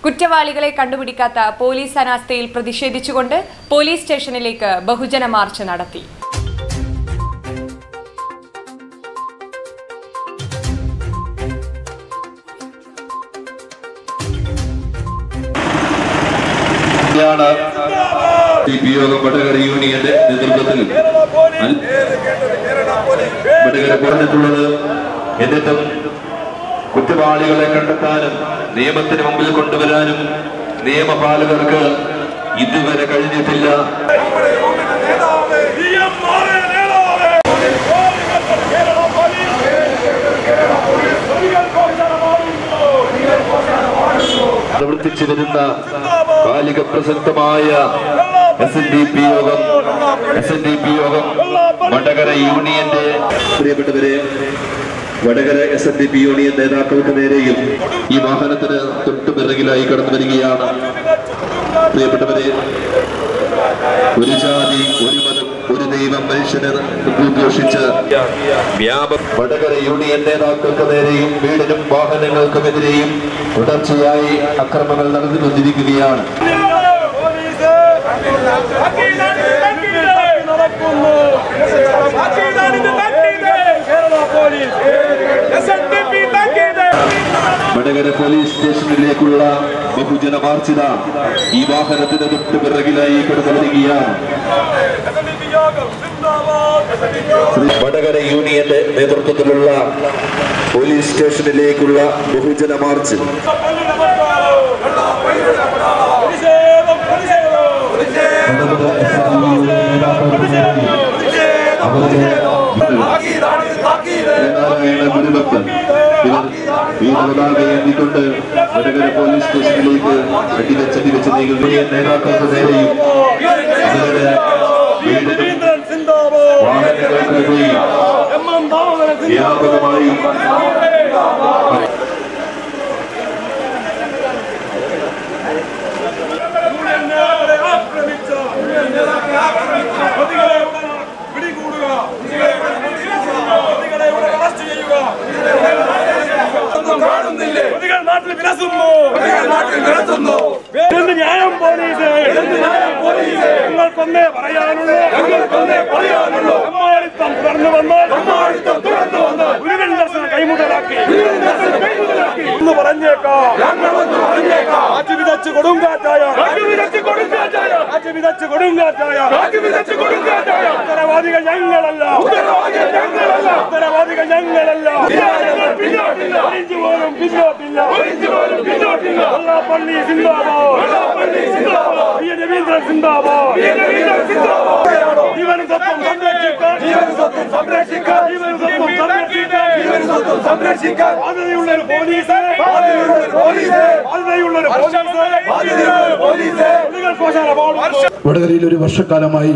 കുറ്റവാളികളെ കണ്ടുപിടിക്കാത്ത police അനാസ്ഥയിൽ പ്രതിഷേധിച്ചുകൊണ്ട് police സ്റ്റേഷനിലേക്ക് ബഹുജന മാർച്ച് നടത്തി ാണ് സി പി യോഗം വടകര യൂണിയന്റെ നേതൃത്വത്തിൽ അൽ- വടകര പറഞ്ഞിട്ടുള്ളത് എന്നിട്ടും കുറ്റവാളികളെ കണ്ടെത്താനും നിയമത്തിന് മുമ്പിൽ കൊണ്ടുവരാനും നിയമപാലകർക്ക് ഇതുവരെ കഴിഞ്ഞിട്ടില്ല പ്രവർത്തിച്ചു വരുന്ന കാലിക പ്രസക്തമായ എസ് എൻ ഡി പി യോഗം എസ് എൻ ഡി പി യോഗം വടകര യൂണിയന്റെ പ്രിയപ്പെട്ടവരെ Vadakara S N D P union നേതാക്കൾക്ക് നേരെയും ഈ വാഹനത്തിന് തൊട്ടു പിറകിലായി കടന്നു വരികയാണ് പ്രിയപ്പെട്ടവരെ ഒരു ജാതി ഒരു മതം ഒരു ദൈവം മനുഷ്യനെ ഉദ്ഘോഷിച്ച് വ്യാപ വടകര യൂണിയൻ നേതാക്കൾക്ക് നേരെയും വീടിനും വാഹനങ്ങൾക്കുമെതിരെയും തുടർച്ചയായി അക്രമങ്ങൾ നടന്നുകൊണ്ടിരിക്കുകയാണ് വടകര പോലീസ് സ്റ്റേഷനിലേക്കുള്ള ബഹുജന മാർച്ചിത ഈ വാഹനത്തിന് തൊട്ട് പിറകിലായി കടന്നു വരികയാണ് വടകര യൂണിയന്റെ നേതൃത്വത്തിലുള്ള പോലീസ് സ്റ്റേഷനിലേക്കുള്ള ബഹുജന മാർച്ച് നാരായണ ഗുരുഭക്തൻ ഇവർ വീരപതാക ഏന്തിക്കൊണ്ട് വടകര പോലീസ് സ്റ്റേഷനിലേക്ക് അടിവെച്ചടിവെച്ച് നീങ്ങുന്ന യൂണിയൻ നേതാക്കൾക്ക് നേരെയും അവരുടെ വീടിനും വാഹനങ്ങൾക്കെതിരെയും വ്യാപകമായി നാട്ടിൽ വിലസുന്നു എന്ത് ന്യായം പോലീസ് ഞങ്ങൾക്കൊന്നേ പറയാനുള്ളൂ ഞങ്ങൾക്കൊന്നേ പറയാനുള്ളൂ അമ്മാളിത്തം തുടർന്നു വന്നാൽ അമ്മാളിത്തം തുടർന്നു വന്നാൽ ഗുരുവൻ ദർശനം കൈമുതലാക്കി ഒന്ന് പറഞ്ഞേക്കാം ഞങ്ങളൊന്ന് പറഞ്ഞേക്കാം കാറ്റ് വിതച്ച് കൊടുങ്കാറ്റായ കാറ്റ് വിതച്ച് കൊടുങ്കാറ്റായ കാറ്റ് വിതച്ച് കൊടുങ്കാറ്റായ കാറ്റ് വിതച്ച് കൊടുങ്കാറ്റായ ഉത്തരവാദികൾ ഞങ്ങളല്ല ഉത്തരവാദികൾ ഞങ്ങളല്ല ഉത്തരവാദികൾ ഞങ്ങളല്ല ഞങ്ങൾ പിന്നോട്ടില്ല ഒരിഞ്ച് പോലും പിന്നോട്ടില്ല ഒരിഞ്ച് പോലും പിന്നോട്ടില്ല വെള്ളാപ്പള്ളി സിന്ദാബാദ് വെള്ളാപ്പള്ളി സിന്ദാബാദ് വി. രവീന്ദ്രൻ സിന്ദാബാദ് വി. രവീന്ദ്രൻ സിന്ദാബാദ് ജീവനും സ്വത്തും സംരക്ഷിക്കാൻ ജീവനും സ്വത്തും സംരക്ഷിക്കാൻ ജീവനും സ്വത്തും സംരക്ഷിക്കാൻ ജീവനും സ്വത്തും സംരക്ഷിക്കാൻ ബാധ്യതയുള്ള ഒരു പോലീസ് ബാധ്യതയുള്ള ഒരു പോലീസ് ബാധ്യതയുള്ള ഒരു പോലീസ് ബാധ്യതയുള്ള ഒരു പോലീസ് നിങ്ങൾ ഘോഷാല പാടും വടകരയിൽ ഒരു വർഷക്കാലമായി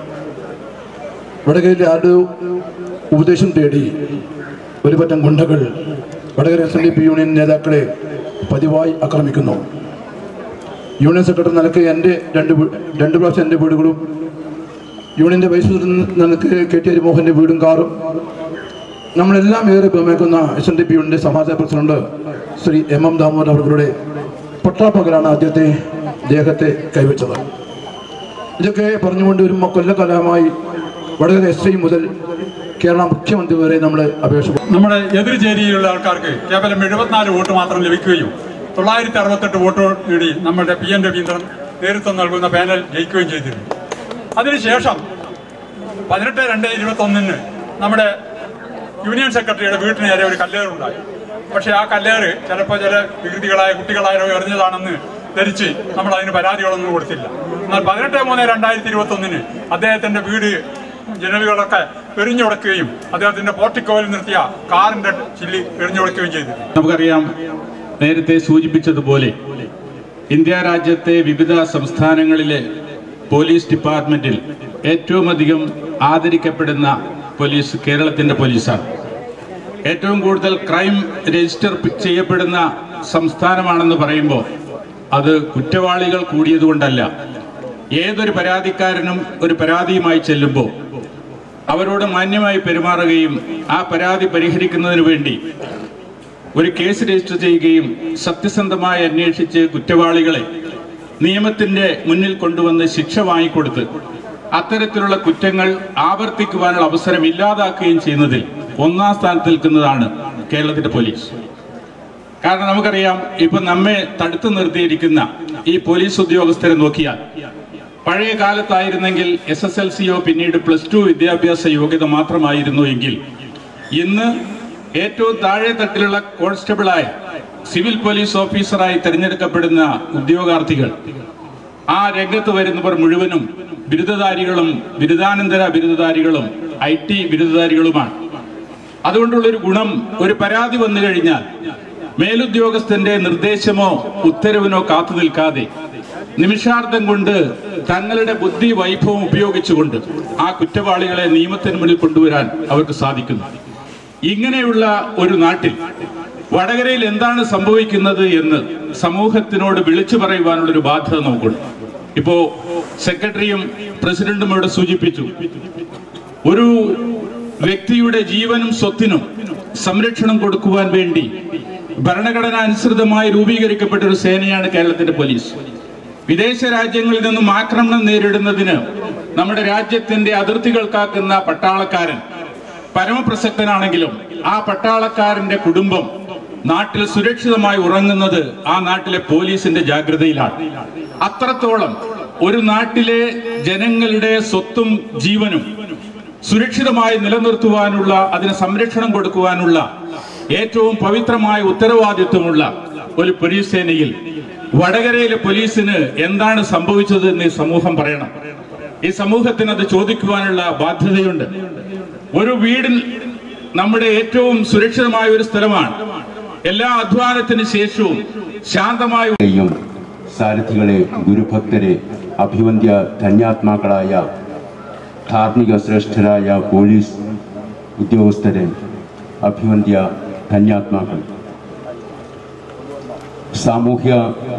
വടകരയിലെ ആരുടെ ഉപദേശം തേടി ഒരു പറ്റം ഗുണ്ടകൾ Vadakara S N D P union നേതാക്കളെ പതിവായി ആക്രമിക്കുന്നു യൂണിയൻ സെക്രട്ടറി നിലക്ക് എൻ്റെ രണ്ട് വീ- രണ്ട് പ്രാവശ്യം എൻ്റെ വീടുകളും യൂണിയൻ്റെ വൈസ് പ്രസിഡന്റ് നിലക്ക് കെ ടി ഹരിമോഹൻ്റെ വീടും കാറും നമ്മളെല്ലാം ഏറെ ബഹുമാനിക്കുന്ന എസ് എൻ ഡി പി യൂണിയൻ്റെ സമാജ president Shri M M Damodar അവരുടെ പട്ടാപ്പകലാണ് ആദ്യത്തെ ദേഹത്തെ കൈവച്ചത് ഇതൊക്കെ പറഞ്ഞുകൊണ്ട് ഒരു കൊല്ലകാലമായി വടകര എസ് ഐ മുതൽ കേരള മുഖ്യമന്ത്രി വരെ നമ്മൾ അപേക്ഷ നമ്മുടെ എതിർചേരിയിലുള്ള ആൾക്കാർക്ക് കേവലം എഴുപത്തിനാല് വോട്ട് മാത്രം ലഭിക്കുകയും തൊള്ളായിരത്തി അറുപത്തെട്ട് വോട്ട് നേടി നമ്മുടെ പി എൻ രവീന്ദ്രൻ നേതൃത്വം നൽകുന്ന പാനൽ ജയിക്കുകയും ചെയ്തിരുന്നു അതിനുശേഷം പതിനെട്ട് രണ്ട് ഇരുപത്തി ഒന്നിന് നമ്മുടെ യൂണിയൻ സെക്രട്ടറിയുടെ വീട്ടിന് നേരെ ഒരു കല്ലേറുണ്ടായി പക്ഷേ ആ കല്ലേറ് ചിലപ്പോൾ ചില വികൃതികളായ കുട്ടികളായോ എറിഞ്ഞതാണെന്ന് ധരിച്ച് നമ്മൾ അതിന് പരാതികളൊന്നും കൊടുത്തില്ല എന്നാൽ പതിനെട്ട് മൂന്ന് രണ്ടായിരത്തി ഇരുപത്തി ഒന്നിന് അദ്ദേഹത്തിന്റെ വീട് ജനലുകളൊക്കെ എറിഞ്ഞുടക്കുകയും അദ്ദേഹത്തിന്റെ പോർട്ടിക്കോയിൽ നിർത്തിയ കാറിന്റെ ചില്ലി എറിഞ്ഞുടക്കുകയും ചെയ്തു നമുക്കറിയാം നേരത്തെ സൂചിപ്പിച്ചതുപോലെ ഇന്ത്യ രാജ്യത്തെ വിവിധ സംസ്ഥാനങ്ങളിലെ പോലീസ് ഡിപ്പാർട്ട്മെന്റിൽ ഏറ്റവും അധികം ആദരിക്കപ്പെടുന്ന പോലീസ് കേരളത്തിന്റെ പോലീസാണ് ഏറ്റവും കൂടുതൽ ക്രൈം രജിസ്റ്റർ ചെയ്യപ്പെടുന്ന സംസ്ഥാനമാണെന്ന് പറയുമ്പോൾ അത് കുറ്റവാളികൾ കൂടിയതുകൊണ്ടല്ല ഏതൊരു പരാതിക്കാരനും ഒരു പരാതിയുമായി ചെല്ലുമ്പോൾ അവരോട് മാന്യമായി പെരുമാറുകയും ആ പരാതി പരിഹരിക്കുന്നതിന് വേണ്ടി ഒരു കേസ് രജിസ്റ്റർ ചെയ്യുകയും സത്യസന്ധമായി അന്വേഷിച്ച് കുറ്റവാളികളെ നിയമത്തിന്റെ മുന്നിൽ കൊണ്ടുവന്ന് ശിക്ഷ വാങ്ങിക്കൊടുത്ത് അത്തരത്തിലുള്ള കുറ്റങ്ങൾ ആവർത്തിക്കുവാനുള്ള അവസരം ഇല്ലാതാക്കുകയും ചെയ്യുന്നതിൽ ഒന്നാം സ്ഥാനത്ത് നിൽക്കുന്നതാണ് കേരളത്തിന്റെ പോലീസ് കാരണം നമുക്കറിയാം ഇപ്പൊ നമ്മെ തടുത്തു നിർത്തിയിരിക്കുന്ന ഈ പോലീസ് ഉദ്യോഗസ്ഥരെ നോക്കിയാൽ പഴയ കാലത്തായിരുന്നെങ്കിൽ എസ് എസ് എൽ സിയോ പിന്നീട് പ്ലസ് ടു വിദ്യാഭ്യാസ യോഗ്യത മാത്രമായിരുന്നു എങ്കിൽ ഇന്ന് ഏറ്റവും താഴെ തട്ടിലുള്ള കോൺസ്റ്റബിളായ സിവിൽ പോലീസ് ഓഫീസറായി തിരഞ്ഞെടുക്കപ്പെടുന്ന ഉദ്യോഗാർത്ഥികൾ ആ രംഗത്ത് വരുന്നവർ മുഴുവനും ബിരുദധാരികളും ബിരുദാനന്തര ബിരുദധാരികളും ഐ ടി ബിരുദധാരികളുമാണ് അതുകൊണ്ടുള്ളൊരു ഗുണം ഒരു പരാതി വന്നു കഴിഞ്ഞാൽ മേലുദ്യോഗസ്ഥന്റെ നിർദ്ദേശമോ ഉത്തരവിനോ കാത്തു നിൽക്കാതെ നിമിഷാർത്ഥം കൊണ്ട് തങ്ങളുടെ ബുദ്ധി വൈഭവം ഉപയോഗിച്ചുകൊണ്ട് ആ കുറ്റവാളികളെ നിയമത്തിന് മുന്നിൽ കൊണ്ടുവരാൻ അവർക്ക് സാധിക്കുന്നു ഇങ്ങനെയുള്ള ഒരു നാട്ടിൽ വടകരയിൽ എന്താണ് സംഭവിക്കുന്നത് എന്ന് സമൂഹത്തിനോട് വിളിച്ചു പറയുവാനുള്ള ഒരു ബാധ്യത നമുക്കുണ്ട് ഇപ്പോ സെക്രട്ടറിയും പ്രസിഡന്റും ഇവിടെ സൂചിപ്പിച്ചു ഒരു വ്യക്തിയുടെ ജീവനും സ്വത്തിനും സംരക്ഷണം കൊടുക്കുവാൻ വേണ്ടി ഭരണഘടന അനുസൃതമായി രൂപീകരിക്കപ്പെട്ട ഒരു സേനയാണ് കേരളത്തിന്റെ പോലീസ് വിദേശ രാജ്യങ്ങളിൽ നിന്നും ആക്രമണം നേരിടുന്നതിന് നമ്മുടെ രാജ്യത്തിന്റെ അതിർത്തികൾ കാക്കുന്ന പട്ടാളക്കാരൻ പരമപ്രസക്തനാണെങ്കിലും ആ പട്ടാളക്കാരന്റെ കുടുംബം നാട്ടിൽ സുരക്ഷിതമായി ഉറങ്ങുന്നത് ആ നാട്ടിലെ പോലീസിന്റെ ജാഗ്രതയിലാണ് അത്രത്തോളം ഒരു നാട്ടിലെ ജനങ്ങളുടെ സ്വത്തും ജീവനും സുരക്ഷിതമായി നിലനിർത്തുവാനുള്ള അതിന് സംരക്ഷണം കൊടുക്കുവാനുള്ള ഏറ്റവും പവിത്രമായ ഉത്തരവാദിത്വമുള്ള ഒരു പോലീസ് സേനയിൽ വടകരയിലെ പോലീസിന് എന്താണ് സംഭവിച്ചത് എന്ന് ഈ സമൂഹം പറയണം ഈ സമൂഹത്തിന് അത് ചോദിക്കുവാനുള്ള ബാധ്യതയുണ്ട് ഒരു വീടിൽ നമ്മുടെ ഏറ്റവും സുരക്ഷിതമായ ഒരു സ്ഥലമാണ് എല്ലാ അധ്വാനത്തിന് ശേഷവും ശാന്തമായ യും സാരഥികളെ ഗുരുഭക്തരെ അഭിവന്ദ്യ ധന്യാത്മാക്കളായ ധാർമ്മിക ശ്രേഷ്ഠരായ പോലീസ് ഉദ്യോഗസ്ഥരെ അഭിവന്ദ്യ ധന്യാത്മാക്കൾ സാമൂഹ്യ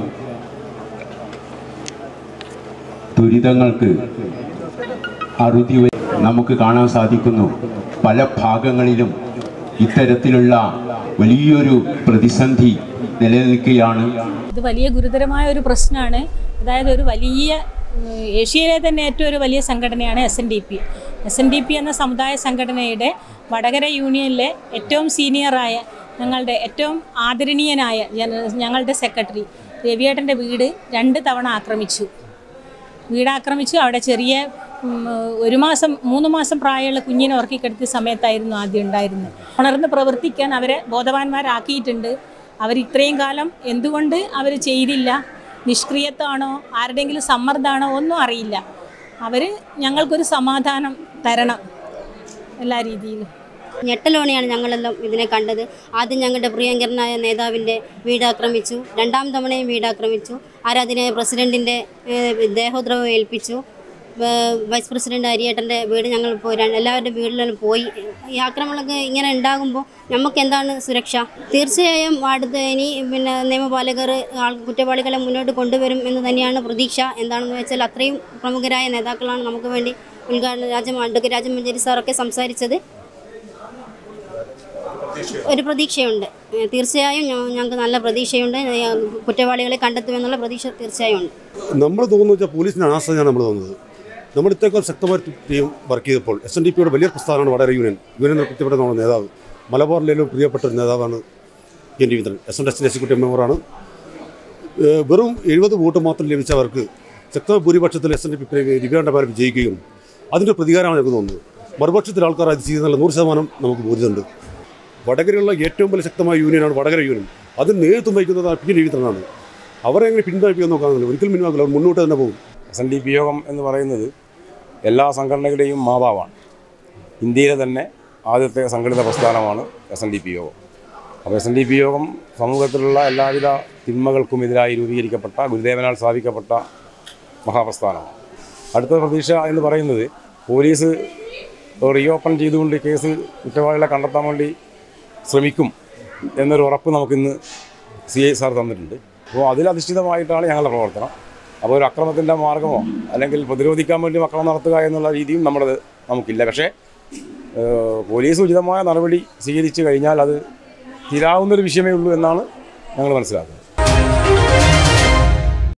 ദുരിതങ്ങൾക്ക് അറുതി വ- നമുക്ക് കാണാൻ സാധിക്കുന്നു പല ഭാഗങ്ങളിലും ഇത്തരത്തിലുള്ള വലിയൊരു പ്രതിസന്ധി നിലനിൽക്കുകയാണ് ഇത് വലിയ ഗുരുതരമായ ഒരു പ്രശ്നമാണ് അതായത് ഒരു വലിയ ഉം, ഏഷ്യയിലെ തന്നെ ഏറ്റവും ഒരു വലിയ സംഘടനയാണ് S N D P S N D P എന്ന സമുദായ സംഘടനയുടെ വടകര യൂണിയനിലെ ഏറ്റവും സീനിയറായ ഞങ്ങളുടെ ഏറ്റവും ആദരണീയനായ ജന- ഞങ്ങളുടെ സെക്രട്ടറി രവിയേട്ടൻ്റെ വീട് രണ്ട് തവണ ആക്രമിച്ചു വീട് ആക്രമിച്ചു അവിടെ ചെറിയ ഉം, ഒരു മാസം മൂന്ന് മാസം പ്രായമുള്ള കുഞ്ഞിനെ ഉറക്കിക്കെടുത്തിയ സമയത്തായിരുന്നു ആദ്യം ഉണ്ടായിരുന്നത് ഉണർന്ന് പ്രവർത്തിക്കാൻ അവരെ ബോധവാന്മാരാക്കിയിട്ടുണ്ട് അവർ ഇത്രയും കാലം എന്തുകൊണ്ട് അവർ ചെയ്തില്ല നിഷ്ക്രിയത്വമാണോ ആരുടെയെങ്കിലും സമ്മർദ്ദമാണോ ഒന്നും അറിയില്ല അവർ ഞങ്ങൾക്കൊരു സമാധാനം തരണം എല്ലാ രീതിയിലും ഞെട്ടലോടെയാണ് ഞങ്ങളെല്ലാം ഇതിനെ കണ്ടത് ആദ്യം ഞങ്ങളുടെ പ്രിയങ്കരനായ നേതാവിൻ്റെ വീട് ആക്രമിച്ചു രണ്ടാം തവണയും വീട് ആക്രമിച്ചു ആരാധനായ പ്രസിഡന്റിൻ്റെ ഏഹ്, ദേഹോദ്രവം ഏൽപ്പിച്ചു ഏഹ്, വൈസ് പ്രസിഡന്റ് അരിയേട്ടൻ്റെ വീട് ഞങ്ങൾ പോയി ര- എല്ലാവരുടെ വീടുകളിലും പോയി ഈ ആക്രമണങ്ങളൊക്കെ ഇങ്ങനെ ഉണ്ടാകുമ്പോൾ നമുക്ക് എന്താണ് സുരക്ഷ തീർച്ചയായും അടുത്ത ഇനി പിന്നെ നിയമപാലകർ ആൾ കുറ്റവാളികളെ മുന്നോട്ട് കൊണ്ടുവരും എന്ന് തന്നെയാണ് പ്രതീക്ഷ എന്താണെന്ന് വെച്ചാൽ അത്രയും പ്രമുഖരായ നേതാക്കളാണ് നമുക്ക് വേണ്ടി ഉദ്ഘാടന രാജം അഡ്വക്കേറ്റ് രാജൻ മഞ്ചേരി സാറൊക്കെ സംസാരിച്ചത് ഒരു പ്രതീക്ഷയുണ്ട് ഏഹ് തീർച്ചയായും ഞ- ഞങ്ങൾക്ക് നല്ല പ്രതീക്ഷയുണ്ട് ഏഹ് കുറ്റവാളികളെ കണ്ടെത്തുമെന്നുള്ള പ്രതീക്ഷ തീർച്ചയായും ഉണ്ട് നമ്മൾ തോന്നുന്നു വെച്ചാൽ പോലീസിൻ്റെ അനാസ്ഥയാണ് നമ്മൾ തോന്നുന്നത് നമ്മൾ ഇത്രയൊക്കെ ശക്തമായ ഒരു ടീം വർക്ക് ചെയ്തപ്പോൾ എസ് എൻ ഡി പിയുടെ വലിയ പ്രസ്ഥാനമാണ് വടകര യൂണിയൻ യൂണിയൻ കുറ്റപ്പെട്ട നമ്മുടെ നേതാവ് മലബാറിലേലും പ്രിയപ്പെട്ട ഒരു നേതാവാണ് N Raveendran S N S executive മെമ്പറാണ് ഏഹ് വെറും എഴുപത് വോട്ട് മാത്രം ലഭിച്ചവർക്ക് ശക്തമായ ഭൂരിപക്ഷത്തിൽ എസ് എൻ ഡി പി രവികാണ്ട പേര് വിജയിക്കുകയും അതിൻ്റെ പ്രതികാരമാണ് എനിക്ക് തോന്നുന്നത് മറുപക്ഷത്തിൽ ആൾക്കാർ അത് ചെയ്യുന്നുള്ള നൂറ് ശതമാനം നമുക്ക് ബോധ്യമുണ്ട് വടകരയുള്ള ഏറ്റവും വലിയ ശക്തമായ യൂണിയനാണ് വടകര യൂണിയൻ അതിന് നേതൃത്വം വഹിക്കുന്നത് പി രവീന്ദ്രനാണ് അവരെ എങ്ങനെ പിന്താപ്പിക്കാൻ നോക്കാമെന്നില്ല ഒരിക്കലും പിൻവാക്കില്ല അവർ മുന്നോട്ട് തന്നെ പോകും എസ് എൻ ഡി പി യോഗം എന്ന് പറയുന്നത് എല്ലാ സംഘടനകളുടെയും മാതാവാണ് ഇന്ത്യയിലെ തന്നെ ആദ്യത്തെ സംഘടിത പ്രസ്ഥാനമാണ് എസ് എൻ ഡി പി യോഗം അപ്പോൾ എസ് എൻ ഡി പി യോഗം സമൂഹത്തിലുള്ള എല്ലാവിധ തിന്മകൾക്കുമെതിരായി രൂപീകരിക്കപ്പെട്ട ഗുരുദേവനാൽ സ്ഥാപിക്കപ്പെട്ട മഹാപ്രസ്ഥാനമാണ് അടുത്ത പ്രതീക്ഷ എന്ന് പറയുന്നത് പോലീസ് റീഓപ്പൺ ചെയ്തുകൊണ്ട് ഈ കേസ് കുറ്റവാളികളെ കണ്ടെത്താൻ വേണ്ടി ശ്രമിക്കും എന്നൊരു ഉറപ്പ് നമുക്കിന്ന് സി ഐ സാർ തന്നിട്ടുണ്ട് അപ്പോൾ അതിലധിഷ്ഠിതമായിട്ടാണ് ഞങ്ങളുടെ പ്രവർത്തനം അപ്പോൾ ഒരു അക്രമത്തിൻ്റെ മാർഗമോ അല്ലെങ്കിൽ പ്രതിരോധിക്കാൻ വേണ്ടി അക്രമം നടത്തുക എന്നുള്ള രീതിയും നമ്മുടെ നമുക്കില്ല പക്ഷേ ഏഹ്, പോലീസ് ഉചിതമായ നടപടി സ്വീകരിച്ചു കഴിഞ്ഞാൽ അത് തീരാവുന്നൊരു വിഷയമേ ഉള്ളൂ എന്നാണ് ഞങ്ങൾ മനസ്സിലാക്കുന്നത്